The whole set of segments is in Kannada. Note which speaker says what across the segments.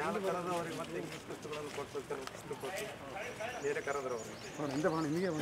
Speaker 1: ನಾನು ಕರೆದು ಅವ್ರಿಗೆ ಮತ್ತೆ ಇಂಗ್ಲೀಷ್ ಪುಸ್ತಕಗಳನ್ನು ಕೊಟ್ಟು ಕೆಲವು ಪುಸ್ತಕ ಕೊಟ್ಟು ಬೇರೆ ಕರೆದ್ರು ಅವರು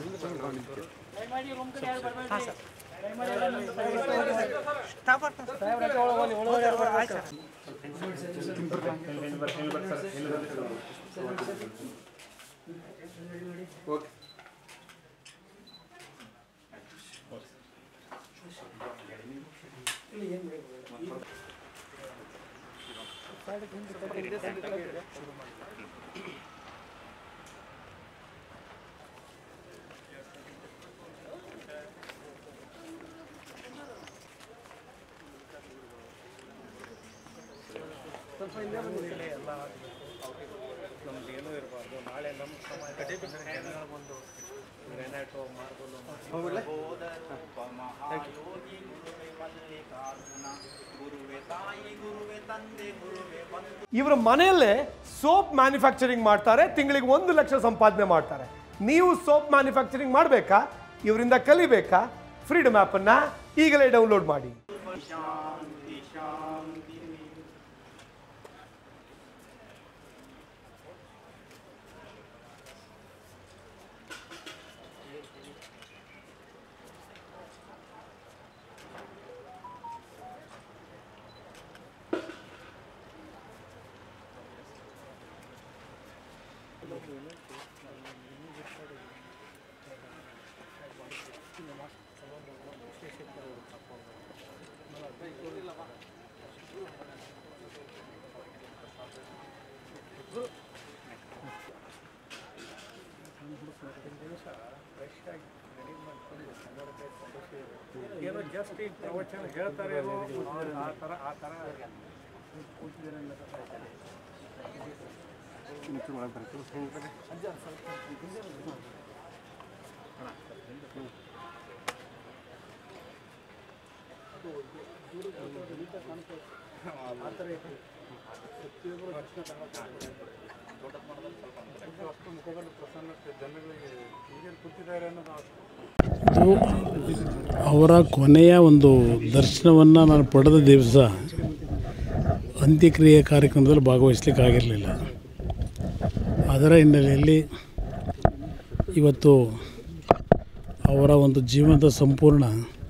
Speaker 1: ನಮ್ದು ಏನೂ ಇರಬಾರ್ದು ನಾಳೆ ನಮ್ಮ ಸಮಾಜ ಜನಗಳಿಗೊಂದು ಗ್ರೆನೇಟು ಮಾರ್ಬಲು
Speaker 2: ಇವರ ಮನೆಯಲ್ಲೇ ಸೋಪ್ ಮ್ಯಾನುಫ್ಯಾಕ್ಚರಿಂಗ್ ಮಾಡ್ತಾರೆ ತಿಂಗಳಿಗೆ ಒಂದು ಲಕ್ಷ ಸಂಪಾದನೆ ಮಾಡ್ತಾರೆ ನೀವು ಸೋಪ್ ಮ್ಯಾನುಫ್ಯಾಕ್ಚರಿಂಗ್ ಮಾಡಬೇಕಾ ಇವರಿಂದ ಕಲಿಬೇಕಾ ಫ್ರೀಡಮ್ ಆ್ಯಪನ್ನು ಈಗಲೇ ಡೌನ್ಲೋಡ್ ಮಾಡಿ
Speaker 1: ಏನೋ ಜಸ್ಟ್ ಈ ಪ್ರವಚನ ಹೇಳ್ತಾರೆ ಏನೋ ಆ ಥರ ಆ ಥರ ಅಷ್ಟು ಮುಖದಲ್ಲಿ ಪ್ರಸನ್ನತೆ ಜನಗಳಿಗೆ ಹೀಗೆ ಕೂತಿದ್ದಾರೆ ಅನ್ನೋದು
Speaker 3: ಇದು ಅವರ ಕೊನೆಯ ಒಂದು ದರ್ಶನವನ್ನು ನಾನು ಪಡೆದ ದಿವಸ ಅಂತ್ಯಕ್ರಿಯೆ ಕಾರ್ಯಕ್ರಮದಲ್ಲಿ ಭಾಗವಹಿಸ್ಲಿಕ್ಕೆ ಆಗಿರಲಿಲ್ಲ ಅದರ ಹಿನ್ನೆಲೆಯಲ್ಲಿ ಇವತ್ತು ಅವರ ಒಂದು ಜೀವನದ ಸಂಪೂರ್ಣ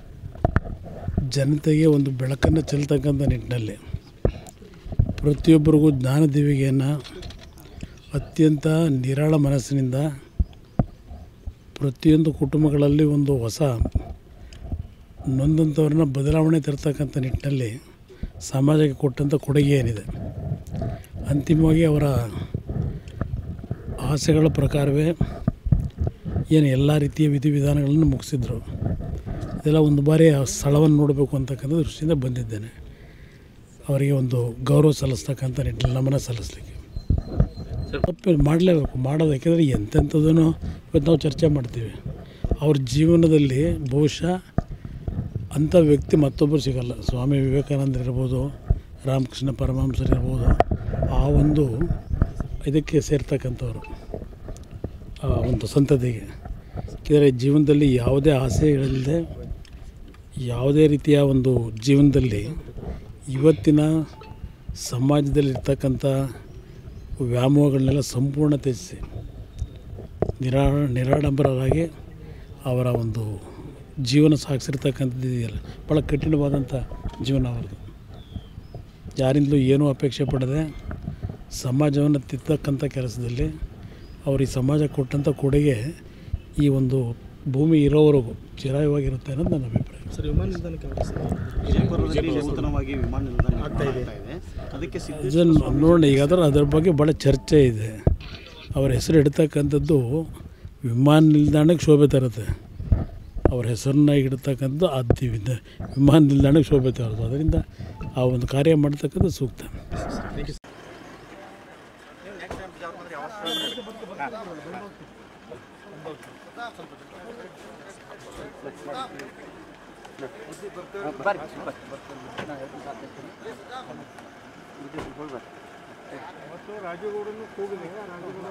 Speaker 3: ಜನತೆಗೆ ಒಂದು ಬೆಳಕನ್ನು ಚೆಲ್ತಕ್ಕಂಥ ನಿಟ್ಟಿನಲ್ಲಿ ಪ್ರತಿಯೊಬ್ಬರಿಗೂ ಜ್ಞಾನ ದಿವಿಗೆಯನ್ನು ಅತ್ಯಂತ ನಿರಾಳ ಮನಸ್ಸಿನಿಂದ ಪ್ರತಿಯೊಂದು ಕುಟುಂಬಗಳಲ್ಲಿ ಒಂದು ಹೊಸ ನೊಂದಂಥವ್ರನ್ನ ಬದಲಾವಣೆ ತರ್ತಕ್ಕಂಥ ನಿಟ್ಟಿನಲ್ಲಿ ಸಮಾಜಕ್ಕೆ ಕೊಟ್ಟಂಥ ಕೊಡುಗೆ ಏನಿದೆ ಅಂತಿಮವಾಗಿ ಅವರ ಆಸೆಗಳ ಪ್ರಕಾರವೇ ಏನು ಎಲ್ಲ ರೀತಿಯ ವಿಧಿವಿಧಾನಗಳನ್ನು ಮುಗಿಸಿದ್ರು ಇದೆಲ್ಲ ಒಂದು ಬಾರಿ ಆ ಸ್ಥಳವನ್ನು ನೋಡಬೇಕು ಅಂತಕ್ಕಂಥ ದೃಷ್ಟಿಯಿಂದ ಬಂದಿದ್ದೇನೆ ಅವರಿಗೆ ಒಂದು ಗೌರವ ಸಲ್ಲಿಸ್ತಕ್ಕಂಥ ನಿಟ್ಟಿನಲ್ಲಿ ನಮನ ಸಲ್ಲಿಸಲಿಕ್ಕೆ ತಪ್ಪು ಮಾಡಲೇಬೇಕು ಮಾಡೋದು ಯಾಕೆಂದರೆ ಎಂತೆಂಥದನ್ನು ಇವತ್ತು ನಾವು ಚರ್ಚೆ ಮಾಡ್ತೀವಿ ಅವ್ರ ಜೀವನದಲ್ಲಿ ಬಹುಶಃ ಅಂಥ ವ್ಯಕ್ತಿ ಮತ್ತೊಬ್ಬರು ಸಿಗಲ್ಲ ಸ್ವಾಮಿ ವಿವೇಕಾನಂದ ಇರ್ಬೋದು ರಾಮಕೃಷ್ಣ ಪರಮಹಂಸರು ಇರ್ಬೋದು ಆ ಒಂದು ಇದಕ್ಕೆ ಸೇರ್ತಕ್ಕಂಥವ್ರು ಆ ಒಂದು ಸಂತತಿಗೆ ಯಾಕೆಂದರೆ ಜೀವನದಲ್ಲಿ ಯಾವುದೇ ಆಸೆಗಳಿಲ್ಲದೆ ಯಾವುದೇ ರೀತಿಯ ಒಂದು ಜೀವನದಲ್ಲಿ ಇವತ್ತಿನ ಸಮಾಜದಲ್ಲಿ ಇರ್ತಕ್ಕಂಥ ವ್ಯಾಮೋಹಗಳನ್ನೆಲ್ಲ ಸಂಪೂರ್ಣ ತ್ಯಜಿಸಿ ನಿರಾ ನಿರಾಡಂಬರರಾಗಿ ಅವರ ಒಂದು ಜೀವನ ಸಾಗಿಸಿರ್ತಕ್ಕಂಥದ್ದು ಇದೆಯಲ್ಲ ಭಾಳ ಕಠಿಣವಾದಂಥ ಜೀವನ ಅವ್ರದ್ದು ಯಾರಿಂದಲೂ ಏನೂ ಅಪೇಕ್ಷೆ ಪಡದೆ ಸಮಾಜವನ್ನು ತಿತ್ತಕ್ಕಂಥ ಕೆಲಸದಲ್ಲಿ ಅವರು ಈ ಸಮಾಜ ಕೊಟ್ಟಂಥ ಕೊಡುಗೆ ಈ ಒಂದು ಭೂಮಿ ಇರೋವರೆಗೂ ಚಿರಾಯವಾಗಿರುತ್ತೆ ಅನ್ನೋದು ನನ್ನ ಅಭಿಪ್ರಾಯ
Speaker 4: ಸರ್ ವಿಮಾನ ನಿಲ್ದಾಣಕ್ಕೆ ಅವರ ವಿಜಯಪುರದಲ್ಲಿ ನೂತನವಾಗಿ ವಿಮಾನ ನಿಲ್ದಾಣ ಆಗ್ತಾ ಇದೆ ಅದಕ್ಕೆ ಸಿದ್ಧ
Speaker 3: ಇದನ್ನು ನೋಡಿ ಈಗ ಅದರ ಅದ್ರ ಬಗ್ಗೆ ಭಾಳ ಚರ್ಚೆ ಇದೆ ಅವರ ಹೆಸರು ಇಡ್ತಕ್ಕಂಥದ್ದು ವಿಮಾನ ನಿಲ್ದಾಣಕ್ಕೆ ಶೋಭೆ ತರುತ್ತೆ ಅವ್ರ ಹೆಸರನ್ನ ಇಡ್ತಕ್ಕಂಥದ್ದು ಅದು ವಿದ- ವಿಮಾನ ನಿಲ್ದಾಣಕ್ಕೆ ಶೋಭೆ ತರೋದು ಅದರಿಂದ ಆ ಒಂದು ಕಾರ್ಯ ಮಾಡ್ತಕ್ಕಂಥದ್ದು ಸೂಕ್ತ
Speaker 1: ಮತ್ತು ರಾಜುಗೌಡನು ಕೂಗಲಿ ರಾಜುಗೌಡ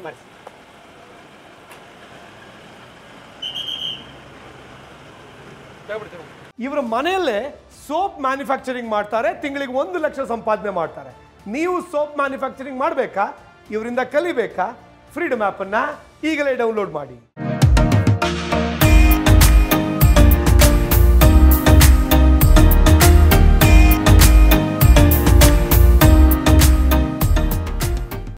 Speaker 2: ಇವರ ಮನೆಯಲ್ಲೇ ಸೋಪ್ ಮ್ಯಾನುಫ್ಯಾಕ್ಚರಿಂಗ್ ಮಾಡ್ತಾರೆ ತಿಂಗಳಿಗೆ ಒಂದು ಲಕ್ಷ ಸಂಪಾದನೆ ಮಾಡ್ತಾರೆ ನೀವು ಸೋಪ್ ಮ್ಯಾನುಫ್ಯಾಕ್ಚರಿಂಗ್ ಮಾಡಬೇಕಾ ಇವರಿಂದ ಕಲಿಬೇಕಾ ಫ್ರೀಡಮ್ ಆ್ಯಪನ್ನು ಈಗಲೇ ಡೌನ್ಲೋಡ್ ಮಾಡಿ